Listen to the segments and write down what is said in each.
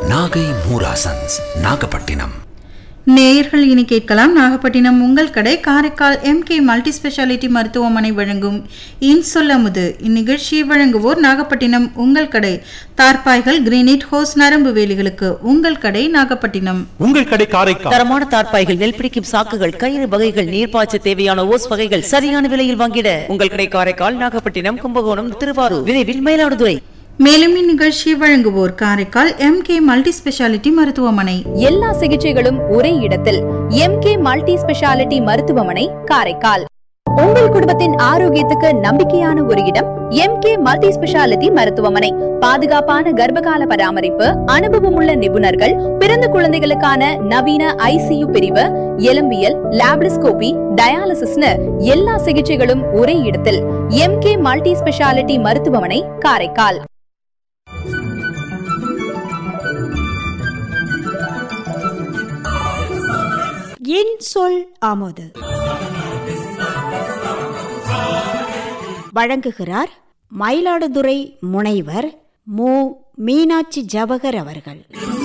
நாகை மூராசன்ஸ் நாகப்பட்டினம் நேயர்கள் இனி கேட்கலாம் நாகப்பட்டினம் உங்கள் கடை காரைக்கால் எம்கே மல்டி ஸ்பெஷாலிட்டி மருத்துவமனை வழங்கும் இன்சொல்லமுது இந்நிகழ்ச்சியை வழங்குவோர் நாகப்பட்டினம் உங்கள் கடை தார்பாய்கள் கிரீனிட் ஹோஸ் நரம்பு வேலிகளுக்கு உங்கள் கடை நாகப்பட்டினம் உங்கள் கடை காரைக்கால் தரமான தார்ப்பாய்கள் நெல் பிடிக்கும் சாக்குகள் கயிறு வகைகள் நீர்ப்பாய்ச்ச தேவையான ஓஸ் வகைகள் சரியான விலையில் வாங்கிட உங்கள் கடை காரைக்கால் நாகப்பட்டினம் கும்பகோணம் திருவாரூர் விரைவில் மயிலாடுதுறை மேலும் இந்நிகழ்ச்சியை வழங்குவோர் காரைக்கால் எம்கே மல்டி ஸ்பெஷாலிட்டி மருத்துவமனை எல்லா சிகிச்சைகளும் ஒரே இடத்தில் எம்கே மல்டி ஸ்பெஷாலிட்டி மருத்துவமனை காரைக்கால் உங்கள் குடும்பத்தின் ஆரோக்கியத்துக்கு நம்பிக்கையான ஒரு இடம் எம்கே மல்டி ஸ்பெஷாலிட்டி மருத்துவமனை பாதுகாப்பான கர்ப்பகால பராமரிப்பு அனுபவமுள்ள நிபுணர்கள் பிறந்த குழந்தைகளுக்கான நவீன ஐசியு பிரிவு எலும்பியல் லாப்ரிஸ்கோபி டயாலிசிஸ்னு எல்லா சிகிச்சைகளும் ஒரே இடத்தில் எம்கே மல்டி ஸ்பெஷாலிட்டி மருத்துவமனை காரைக்கால் என் சொல் ஆமோது வழங்குகிறார் மயிலாடுதுறை முனைவர் மு மீனாட்சி ஜவகர் அவர்கள்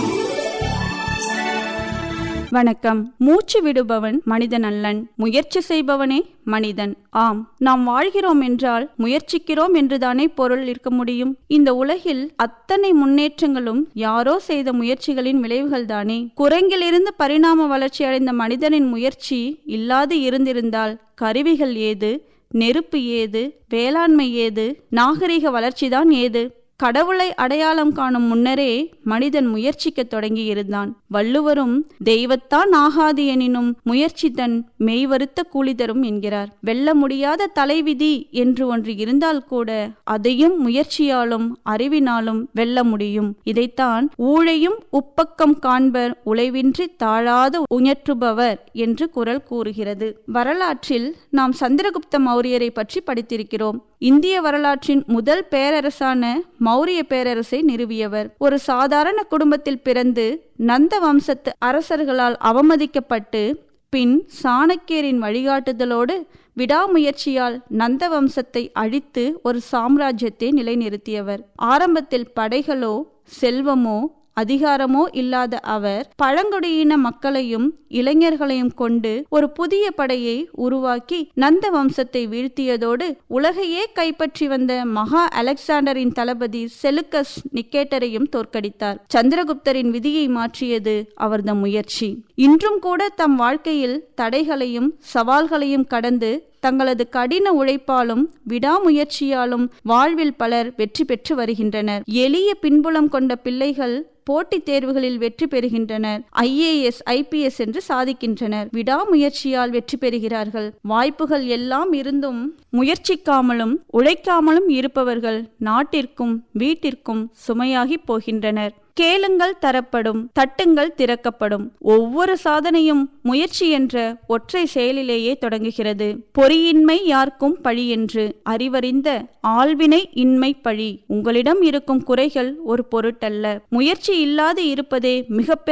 வணக்கம் மூச்சு விடுபவன் மனிதன் அல்லன் முயற்சி செய்பவனே மனிதன் ஆம் நாம் வாழ்கிறோம் என்றால் முயற்சிக்கிறோம் என்றுதானே பொருள் இருக்க முடியும் இந்த உலகில் அத்தனை முன்னேற்றங்களும் யாரோ செய்த முயற்சிகளின் விளைவுகள்தானே குரங்கிலிருந்து பரிணாம வளர்ச்சி அடைந்த மனிதனின் முயற்சி இல்லாது இருந்திருந்தால் கருவிகள் ஏது நெருப்பு ஏது வேளாண்மை ஏது நாகரிக வளர்ச்சிதான் ஏது கடவுளை அடையாளம் காணும் முன்னரே மனிதன் முயற்சிக்க தொடங்கியிருந்தான் வள்ளுவரும் தெய்வத்தான் ஆகாது எனினும் முயற்சி தன் மெய்வருத்த கூலி தரும் என்கிறார் வெல்ல முடியாத தலைவிதி என்று ஒன்று இருந்தால் கூட அதையும் முயற்சியாலும் அறிவினாலும் வெல்ல முடியும் இதைத்தான் ஊழையும் உப்பக்கம் காண்பர் உழைவின்றி தாழாது உயற்றுபவர் என்று குரல் கூறுகிறது வரலாற்றில் நாம் சந்திரகுப்த மௌரியரை பற்றி படித்திருக்கிறோம் இந்திய வரலாற்றின் முதல் பேரரசான மௌரிய பேரரசை நிறுவியவர் ஒரு சாதாரண குடும்பத்தில் பிறந்து நந்த வம்சத்து அரசர்களால் அவமதிக்கப்பட்டு பின் சாணக்கியரின் வழிகாட்டுதலோடு விடாமுயற்சியால் நந்த வம்சத்தை அழித்து ஒரு சாம்ராஜ்யத்தை நிலைநிறுத்தியவர் ஆரம்பத்தில் படைகளோ செல்வமோ அதிகாரமோ இல்லாத அவர் பழங்குடியின மக்களையும் இளைஞர்களையும் கொண்டு ஒரு புதிய படையை உருவாக்கி நந்த வம்சத்தை வீழ்த்தியதோடு உலகையே கைப்பற்றி வந்த மகா அலெக்சாண்டரின் தளபதி செலுக்கஸ் நிக்கேட்டரையும் தோற்கடித்தார் சந்திரகுப்தரின் விதியை மாற்றியது அவரது முயற்சி இன்றும் கூட தம் வாழ்க்கையில் தடைகளையும் சவால்களையும் கடந்து தங்களது கடின உழைப்பாலும் விடாமுயற்சியாலும் வாழ்வில் பலர் வெற்றி பெற்று வருகின்றனர் எளிய பின்புலம் கொண்ட பிள்ளைகள் போட்டித் தேர்வுகளில் வெற்றி பெறுகின்றனர் ஐஏஎஸ் ஐபிஎஸ் என்று சாதிக்கின்றனர் விடாமுயற்சியால் வெற்றி பெறுகிறார்கள் வாய்ப்புகள் எல்லாம் இருந்தும் முயற்சிக்காமலும் உழைக்காமலும் இருப்பவர்கள் நாட்டிற்கும் வீட்டிற்கும் சுமையாகி போகின்றனர் கேளுங்கள் தரப்படும் தட்டுங்கள் திறக்கப்படும் ஒவ்வொரு சாதனையும் முயற்சி என்ற ஒற்றை செயலிலேயே தொடங்குகிறது பொறியின்மை யார்க்கும் பழி என்று அறிவறிந்த ஆள்வினை இன்மை பழி உங்களிடம் இருக்கும் குறைகள் ஒரு பொருட்டல்ல முயற்சி இல்லாது இருப்பதே மிகப்பெரிய